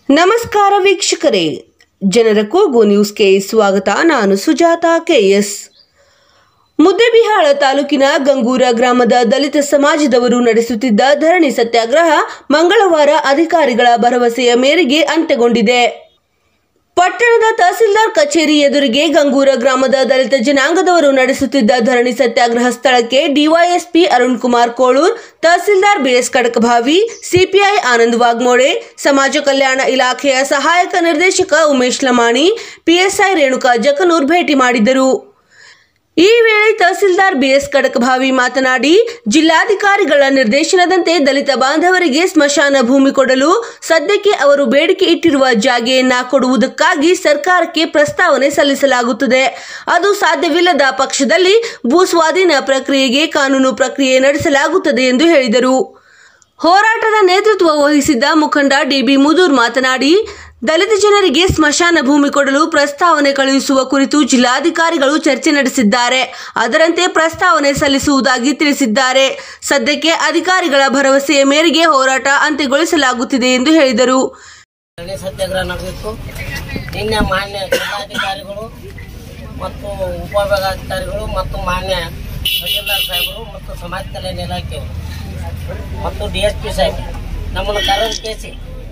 ನಮಸ್ಕಾರ ವೀಕ್ಷಕರೇ ಜನರ ಕೂಗು ನ್ಯೂಸ್ಗೆ ಸ್ವಾಗತ ನಾನು ಸುಜಾತ ಕೆಎಸ್ ಮುದ್ದೆಬಿಹಾಳ ತಾಲೂಕಿನ ಗಂಗೂರ ಗ್ರಾಮದ ದಲಿತ ಸಮಾಜದವರು ನಡೆಸುತ್ತಿದ್ದ ಧರಣಿ ಸತ್ಯಾಗ್ರಹ ಮಂಗಳವಾರ ಅಧಿಕಾರಿಗಳ ಭರವಸೆಯ ಮೇರೆಗೆ ಅಂತ್ಯಗೊಂಡಿದೆ ಪಟ್ಟಣದ ತಹಸೀಲ್ದಾರ್ ಕಚೇರಿ ಎದುರಿಗೆ ಗಂಗೂರ ಗ್ರಾಮದ ದಲಿತ ಜನಾಂಗದವರು ನಡೆಸುತ್ತಿದ್ದ ಧರಣಿ ಸತ್ಯಾಗ್ರಹ ಸ್ಥಳಕ್ಕೆ DYSP Arun Kumar Kolur tahsildar BS Kadakabhavi CPI Anand Wagmode ಸಮಾಜ ಕಲ್ಯಾಣ ಇಲಾಖೆಯ ಸಹಾಯಕ ನಿರ್ದೇಶಕ ಉಮೇಶ್ ಲಮಾಣಿ ಪಿಎಸ್ಐ ರೇಣುಕಾ ಜಕನೂರ್ ಭೇಟಿ ಮಾಡಿದ್ದರು ಈ ವೇಳೆ ತಹಸೀಲ್ದಾರ್ ಬಿಎಸ್ ಕಡಕಭಾವಿ ಮಾತನಾಡಿ ಜಿಲ್ಲಾಧಿಕಾರಿಗಳ ನಿರ್ದೇಶನದಂತೆ ದಲಿತ ಬಾಂಧವರಿಗೆ ಸ್ಮಶಾನ ಭೂಮಿ ಕೊಡಲು ಸದ್ಯಕ್ಕೆ ಅವರು ಬೇಡಿಕೆ ಇಟ್ಟಿರುವ ಜಾಗೆಯನ್ನ ಕೊಡುವುದಕ್ಕಾಗಿ ಸರ್ಕಾರಕ್ಕೆ ಪ್ರಸ್ತಾವನೆ ಸಲ್ಲಿಸಲಾಗುತ್ತದೆ ಅದು ಸಾಧ್ಯವಿಲ್ಲದ ಪಕ್ಷದಲ್ಲಿ ಭೂ ಸ್ವಾಧೀನ ಪ್ರಕ್ರಿಯೆಗೆ ಕಾನೂನು ಪ್ರಕ್ರಿಯೆ ನಡೆಸಲಾಗುತ್ತದೆ ಎಂದು ಹೇಳಿದರು ಹೋರಾಟದ ನೇತೃತ್ವ ವಹಿಸಿದ್ದ ಮುಖಂಡ ಡಿಬಿ ಮುದೂರ್ ಮಾತನಾಡಿ ದಲಿತ ಜನರಿಗೆ ಸ್ಮಶಾನ ಭೂಮಿ ಕೊಡಲು ಪ್ರಸ್ತಾವನೆ ಕಳುಹಿಸುವ ಕುರಿತು ಜಿಲ್ಲಾಧಿಕಾರಿಗಳು ಚರ್ಚೆ ನಡೆಸಿದ್ದಾರೆ ಅದರಂತೆ ಪ್ರಸ್ತಾವನೆ ಸಲ್ಲಿಸುವುದಾಗಿ ತಿಳಿಸಿದ್ದಾರೆ ಸದ್ಯಕ್ಕೆ ಅಧಿಕಾರಿಗಳ ಭರವಸೆಯ ಮೇರೆಗೆ ಹೋರಾಟ ಅಂತ್ಯಗೊಳಿಸಲಾಗುತ್ತಿದೆ ಎಂದು ಹೇಳಿದರು ಧರಣಿ ಸತ್ಯಾಗ್ರಹ ನಡೆದಿತ್ತು ನಿನ್ನೆ ಮಾನ್ಯ ಜಿಲ್ಲಾಧಿಕಾರಿಗಳು ಮತ್ತು ಉಪವಿಭಾಗಾಧಿಕಾರಿಗಳು ಮತ್ತು ಮಾನ್ಯ ತಹಸೀಲ್ದಾರ್ ಸಾಹೇಬರು ಮತ್ತು ಸಮಾಜ ಕಲ್ಯಾಣ ಇಲಾಖೆಯವರು ಮತ್ತು ಡಿ ಎಸ್ ಪಿ ಸಾಹೇಬ್ ನಮ್ಮನ್ನು ಕರೆದು ಕೇಸಿ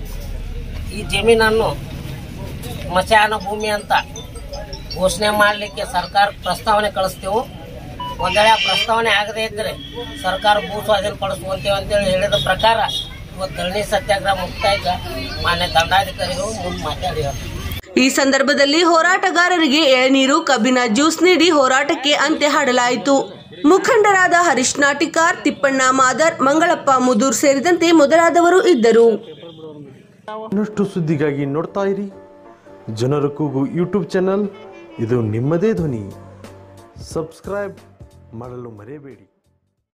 ಈ ಜಮೀನನ್ನು ಸ್ಮಶಾನ ಭೂಮಿ ಅಂತ ಘೋಷಣೆ ಮಾಡಲಿಕ್ಕೆ ಸರ್ಕಾರ ಪ್ರಸ್ತಾವನೆ ಕಳಿಸ್ತೇವೆ ಒಂದ್ ವೇಳೆ ಆ ಪ್ರಸ್ತಾವನೆ ಆಗದೇ ಇದ್ದರೆ ಸರ್ಕಾರ ಭೂ ಸ್ವಾಧೀನ ಪಡಿಸುವಂತೇವೆ ಅಂತೇಳಿ ಹೇಳಿದ ಪ್ರಕಾರ ಇವತ್ತು ಧರಣಿ ಸತ್ಯಾಗ್ರಹ ಮುಕ್ತಾಯಕ ಮಾನ್ಯ ದಂಡಾಧಿಕಾರಿಗಳು ಮುಂದೆ ಮಾತಾಡಿದ್ದಾರೆ ಈ ಸಂದರ್ಭದಲ್ಲಿ ಹೋರಾಟಗಾರರಿಗೆ ಎಳನೀರು ಕಬ್ಬಿನ ಜ್ಯೂಸ್ ನೀಡಿ ಹೋರಾಟಕ್ಕೆ ಅಂತ್ಯ ಹಾಡಲಾಯಿತು ಮುಖಂಡರಾದ ಹರೀಶ್ ನಾಟಿಕಾರ್ ತಿಪ್ಪಣ್ಣ ಮಾದರ್ ಮಂಗಳಪ್ಪ ಮುದೂರ್ ಸೇರಿದಂತೆ ಮೊದಲಾದವರು ಇದ್ದರು ಇನ್ನಷ್ಟು ಸುದ್ದಿಗಾಗಿ ನೋಡ್ತಾ ಇರಿ ಜನರ ಕೂಗು ಯೂಟ್ಯೂಬ್ ಚಾನಲ್ ಇದು ನಿಮ್ಮದೇ ಧ್ವನಿ ಸಬ್ಸ್ಕ್ರೈಬ್ ಮಾಡಲು ಮರೆಯಬೇಡಿ